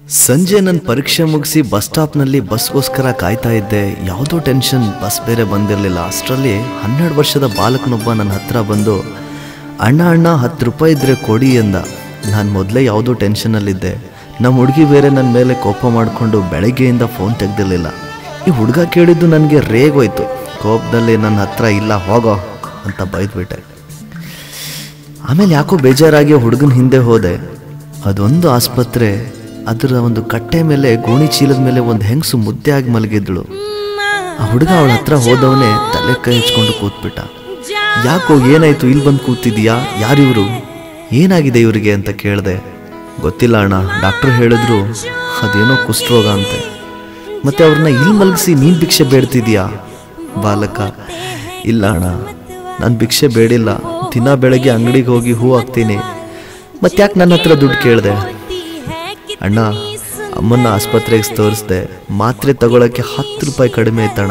ಸಂಜೆ ನನ್ನ ಪರೀಕ್ಷೆ ಮುಗಿಸಿ ಬಸ್ ಸ್ಟಾಪ್ನಲ್ಲಿ ಬಸ್ಗೋಸ್ಕರ ಕಾಯ್ತಾ ಇದ್ದೆ ಯಾವುದೋ ಟೆನ್ಷನ್ ಬಸ್ ಬೇರೆ ಬಂದಿರಲಿಲ್ಲ ಅಷ್ಟರಲ್ಲಿ ಹನ್ನೆರಡು ವರ್ಷದ ಬಾಲಕನೊಬ್ಬ ನನ್ನ ಹತ್ರ ಬಂದು ಅಣ್ಣ ಅಣ್ಣ ಹತ್ತು ರೂಪಾಯಿ ಇದ್ರೆ ಕೊಡಿ ಎಂದ ನಾನು ಮೊದಲೇ ಯಾವುದೋ ಟೆನ್ಷನಲ್ಲಿದ್ದೆ ನಮ್ಮ ಹುಡುಗಿ ಬೇರೆ ನನ್ನ ಮೇಲೆ ಕೋಪ ಮಾಡಿಕೊಂಡು ಬೆಳಗ್ಗೆಯಿಂದ ಫೋನ್ ತೆಗ್ದಿರಲಿಲ್ಲ ಈ ಹುಡುಗ ಕೇಳಿದ್ದು ನನಗೆ ರೇಗೋಯ್ತು ಕೋಪದಲ್ಲಿ ನನ್ನ ಹತ್ರ ಇಲ್ಲ ಹೋಗೋ ಅಂತ ಬೈದ್ಬಿಟ್ಟೆ ಆಮೇಲೆ ಯಾಕೋ ಬೇಜಾರಾಗಿ ಹುಡುಗನ ಹಿಂದೆ ಹೋದೆ ಅದೊಂದು ಆಸ್ಪತ್ರೆ ಅದರ ಒಂದು ಕಟ್ಟೆ ಮೇಲೆ ಗೋಣಿ ಚೀಲದ ಮೇಲೆ ಒಂದು ಹೆಂಗಸು ಮುದ್ದೆ ಆಗಿ ಮಲಗಿದ್ಳು ಆ ಹುಡುಗ ಅವಳ ಹತ್ರ ಹೋದವನೇ ತಲೆ ಕೈ ಹಚ್ಕೊಂಡು ಕೂತ್ಬಿಟ್ಟ ಯಾಕೋ ಏನಾಯ್ತು ಇಲ್ಲಿ ಬಂದು ಕೂತಿದ್ಯಾ ಯಾರಿವರು ಏನಾಗಿದೆ ಇವರಿಗೆ ಅಂತ ಕೇಳಿದೆ ಗೊತ್ತಿಲ್ಲ ಅಣ್ಣ ಡಾಕ್ಟರ್ ಹೇಳಿದ್ರು ಅದೇನೋ ಕುಷ್ಠರೋಗ ಅಂತೆ ಮತ್ತೆ ಅವ್ರನ್ನ ಇಲ್ಲಿ ಮಲಗಿಸಿ ನೀನು ಭಿಕ್ಷೆ ಬೇಡ್ತಿದ್ಯಾ ಬಾಲಕ ಇಲ್ಲ ಅಣ್ಣ ನಾನು ಭಿಕ್ಷೆ ಬೇಡಿಲ್ಲ ದಿನ ಬೆಳಗ್ಗೆ ಅಂಗಡಿಗೆ ಹೋಗಿ ಹೂ ಹಾಕ್ತೀನಿ ಮತ್ತೆ ಯಾಕೆ ನನ್ನ ಹತ್ರ ದುಡ್ಡು ಕೇಳಿದೆ ಅಣ್ಣ ಅಮ್ಮನ್ನ ಆಸ್ಪತ್ರೆಗೆ ತೋರಿಸ್ದೆ ಮಾತ್ರೆ ತಗೊಳಕ್ಕೆ ಹತ್ತು ರೂಪಾಯಿ ಕಡಿಮೆ ಆಯ್ತಣ್ಣ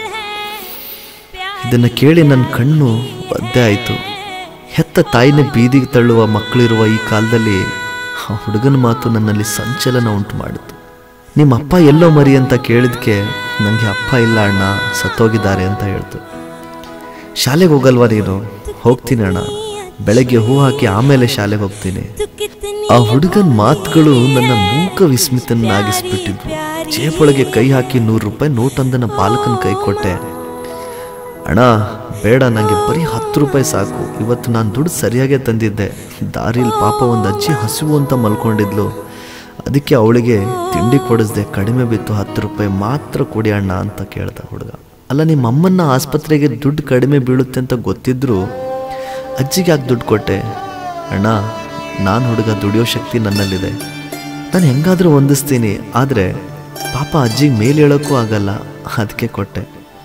ಇದನ್ನು ಕೇಳಿ ನನ್ನ ಕಣ್ಣು ಒದ್ದೆ ಆಯಿತು ಹೆತ್ತ ತಾಯಿನ ಬೀದಿಗೆ ತಳ್ಳುವ ಮಕ್ಕಳಿರುವ ಈ ಕಾಲದಲ್ಲಿ ಆ ಹುಡುಗನ ಮಾತು ನನ್ನಲ್ಲಿ ಸಂಚಲನ ಉಂಟು ಮಾಡಿತು ನಿಮ್ಮ ಅಪ್ಪ ಎಲ್ಲೋ ಮರಿ ಅಂತ ಕೇಳಿದ್ಕೆ ನನಗೆ ಅಪ್ಪ ಇಲ್ಲ ಅಣ್ಣ ಸತ್ತೋಗಿದ್ದಾರೆ ಅಂತ ಹೇಳ್ತು ಶಾಲೆಗೆ ಹೋಗಲ್ವಾ ನೀನು ಹೋಗ್ತೀನಿ ಅಣ್ಣ ಬೆಳಗ್ಗೆ ಹೂ ಹಾಕಿ ಆಮೇಲೆ ಶಾಲೆಗೆ ಹೋಗ್ತೀನಿ ಆ ಹುಡುಗನ ಮಾತುಗಳು ನನ್ನ ಮೂಕ ವಿಸ್ಮಿತನಾಗಿಸ್ಬಿಟ್ಟಿದ್ವು ಜೇಬೊಳಗೆ ಕೈ ಹಾಕಿ ನೂರು ರೂಪಾಯಿ ನೋಟೊಂದನ್ನ ಬಾಲಕನ ಕೈ ಕೊಟ್ಟೆ ಅಣ್ಣ ಬೇಡ ನನಗೆ ಬರೀ ಹತ್ತು ರೂಪಾಯಿ ಸಾಕು ಇವತ್ತು ನಾನು ದುಡ್ಡು ಸರಿಯಾಗೇ ತಂದಿದ್ದೆ ದಾರಿಲಿ ಪಾಪ ಒಂದು ಅಜ್ಜಿ ಹಸಿವು ಅಂತ ಮಲ್ಕೊಂಡಿದ್ಲು ಅದಕ್ಕೆ ಅವಳಿಗೆ ತಿಂಡಿ ಕೊಡಿಸ್ದೆ ಕಡಿಮೆ ಬಿತ್ತು ಹತ್ತು ರೂಪಾಯಿ ಮಾತ್ರ ಕೊಡಿ ಅಣ್ಣ ಅಂತ ಕೇಳ್ದ ಹುಡುಗ ಅಲ್ಲ ನಿಮ್ಮ ಅಮ್ಮನ್ನ ಆಸ್ಪತ್ರೆಗೆ ದುಡ್ಡು ಕಡಿಮೆ ಬೀಳುತ್ತೆ ಅಂತ ಗೊತ್ತಿದ್ರು ಅಜ್ಜಿಗೆ ಯಾಕೆ ದುಡ್ಡು ಕೊಟ್ಟೆ ಅಣ್ಣ ನಾನು ಹುಡುಗ ದುಡಿಯೋ ಶಕ್ತಿ ನನ್ನಲ್ಲಿದೆ ನಾನು ಹೆಂಗಾದರೂ ಹೊಂದಿಸ್ತೀನಿ ಆದರೆ ಪಾಪ ಅಜ್ಜಿಗೆ ಮೇಲೆ ಹೇಳೋಕ್ಕೂ ಆಗಲ್ಲ ಅದಕ್ಕೆ ಕೊಟ್ಟೆ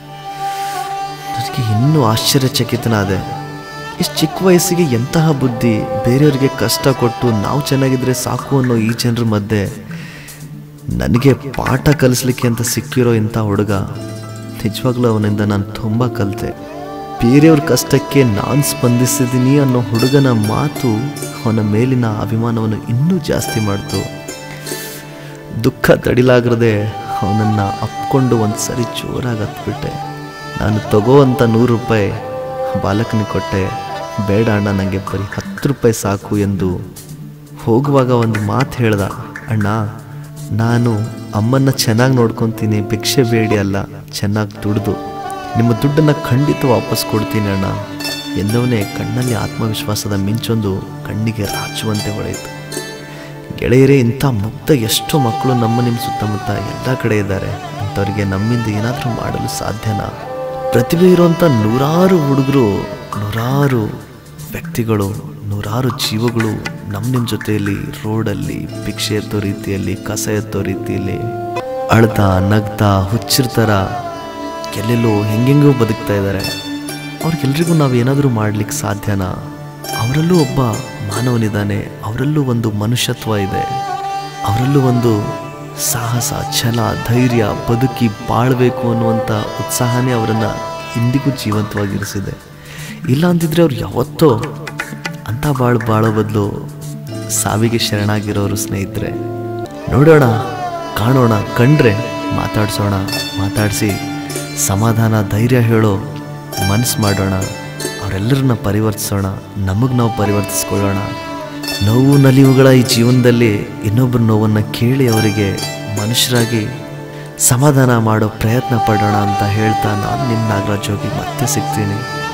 ನನಗೆ ಇನ್ನೂ ಆಶ್ಚರ್ಯಚಕಿತನಾದೆ ಇಷ್ಟು ಚಿಕ್ಕ ವಯಸ್ಸಿಗೆ ಎಂತಹ ಬುದ್ಧಿ ಬೇರೆಯವರಿಗೆ ಕಷ್ಟ ಕೊಟ್ಟು ನಾವು ಚೆನ್ನಾಗಿದ್ರೆ ಸಾಕು ಅನ್ನೋ ಈ ಜನರ ಮಧ್ಯೆ ನನಗೆ ಪಾಠ ಕಲಿಸ್ಲಿಕ್ಕೆ ಅಂತ ಸಿಕ್ಕಿರೋ ಇಂಥ ಹುಡುಗ ನಿಜವಾಗ್ಲೂ ಅವನಿಂದ ನಾನು ತುಂಬ ಕಲಿತೆ ಬೇರೆಯವ್ರ ಕಷ್ಟಕ್ಕೆ ನಾನು ಸ್ಪಂದಿಸಿದ್ದೀನಿ ಅನ್ನೋ ಹುಡುಗನ ಮಾತು ಅವನ ಮೇಲಿನ ಅಭಿಮಾನವನ್ನು ಇನ್ನೂ ಜಾಸ್ತಿ ಮಾಡ್ತು ದುಃಖ ತಡಿಲಾಗದೆ ಅವನನ್ನು ಅಪ್ಕೊಂಡು ಒಂದು ಸರಿ ಜೋರಾಗಿ ಹತ್ಬಿಟ್ಟೆ ನಾನು ತಗೋ ಅಂತ ನೂರು ರೂಪಾಯಿ ಬಾಲಕನಿಗೆ ಕೊಟ್ಟೆ ಬೇಡ ಅಣ್ಣ ನನಗೆ ಬರೀ ಹತ್ತು ರೂಪಾಯಿ ಸಾಕು ಎಂದು ಹೋಗುವಾಗ ಒಂದು ಮಾತು ಹೇಳ್ದ ಅಣ್ಣ ನಾನು ಅಮ್ಮನ್ನ ಚೆನ್ನಾಗಿ ನೋಡ್ಕೊತೀನಿ ಭಿಕ್ಷೆ ಬೇಡಿ ಅಲ್ಲ ಚೆನ್ನಾಗಿ ದುಡ್ದು ನಿಮ್ಮ ದುಡ್ಡನ್ನು ಖಂಡಿತ ವಾಪಸ್ ಕೊಡ್ತೀನಿ ಅಣ್ಣ ಎಂದವನೇ ಕಣ್ಣಲ್ಲಿ ಆತ್ಮವಿಶ್ವಾಸದ ಮಿಂಚೊಂದು ಕಣ್ಣಿಗೆ ರಾಚುವಂತೆ ಹೊಳೆಯಿತು ಗೆಳೆಯರೇ ಇಂಥ ಮುಗ್ಧ ಎಷ್ಟೋ ಮಕ್ಕಳು ನಮ್ಮ ನಿಮ್ಮ ಸುತ್ತಮುತ್ತ ಎಲ್ಲ ಕಡೆ ಇದ್ದಾರೆ ಅಂಥವ್ರಿಗೆ ನಮ್ಮಿಂದ ಏನಾದರೂ ಮಾಡಲು ಸಾಧ್ಯನಾ ಪ್ರತಿಭೆ ಇರುವಂಥ ನೂರಾರು ಹುಡುಗರು ನೂರಾರು ವ್ಯಕ್ತಿಗಳು ನೂರಾರು ಜೀವಗಳು ನಮ್ಮ ನಿಮ್ಮ ಜೊತೆಯಲ್ಲಿ ರೋಡಲ್ಲಿ ಭಿಕ್ಷೆ ಎತ್ತೋ ರೀತಿಯಲ್ಲಿ ಕಸ ಎತ್ತೋ ರೀತಿಯಲ್ಲಿ ಅಳ್ತಾ ನಗ್ತಾ ಹುಚ್ಚಿರ್ತಾರ ಎಲ್ಲೆಲ್ಲೋ ಹೆಂಗೆಂಗೋ ಬದುಕ್ತಾ ಇದ್ದಾರೆ ಅವ್ರಿಗೆಲ್ರಿಗೂ ನಾವು ಏನಾದರೂ ಮಾಡ್ಲಿಕ್ಕೆ ಸಾಧ್ಯನಾ ಅವರಲ್ಲೂ ಒಬ್ಬ ಮಾನವನಿದ್ದಾನೆ ಅವರಲ್ಲೂ ಒಂದು ಮನುಷ್ಯತ್ವ ಇದೆ ಅವರಲ್ಲೂ ಒಂದು ಸಾಹಸ ಛಲ ಧೈರ್ಯ ಬದುಕಿ ಬಾಳ್ಬೇಕು ಅನ್ನುವಂಥ ಉತ್ಸಾಹನೇ ಅವರನ್ನು ಇಂದಿಗೂ ಜೀವಂತವಾಗಿರಿಸಿದೆ ಇಲ್ಲ ಅಂದಿದ್ರೆ ಅವ್ರು ಯಾವತ್ತೋ ಅಂಥ ಬಾಳು ಬಾಳೋ ಬದಲು ಸಾವಿಗೆ ಶರಣಾಗಿರೋರು ಸ್ನೇಹಿತರೆ ನೋಡೋಣ ಕಾಣೋಣ ಕಂಡ್ರೆ ಮಾತಾಡ್ಸೋಣ ಮಾತಾಡಿಸಿ ಸಮಾಧಾನ ಧೈರ್ಯ ಹೇಳೋ ಮನಸ್ಸು ಮಾಡೋಣ ಅವರೆಲ್ಲರನ್ನ ಪರಿವರ್ತಿಸೋಣ ನಮಗೆ ನಾವು ಪರಿವರ್ತಿಸ್ಕೊಳ್ಳೋಣ ನೋವು ನಲಿವುಗಳ ಈ ಜೀವನದಲ್ಲಿ ಇನ್ನೊಬ್ಬರ ನೋವನ್ನು ಕೇಳಿ ಅವರಿಗೆ ಮನುಷ್ಯರಾಗಿ ಸಮಾಧಾನ ಮಾಡೋ ಪ್ರಯತ್ನ ಪಡೋಣ ಅಂತ ಹೇಳ್ತಾ ನಾನು ನಿಮ್ಮ ನಾಗರಾಜ್ ಹೋಗಿ ಮತ್ತೆ ಸಿಗ್ತೀನಿ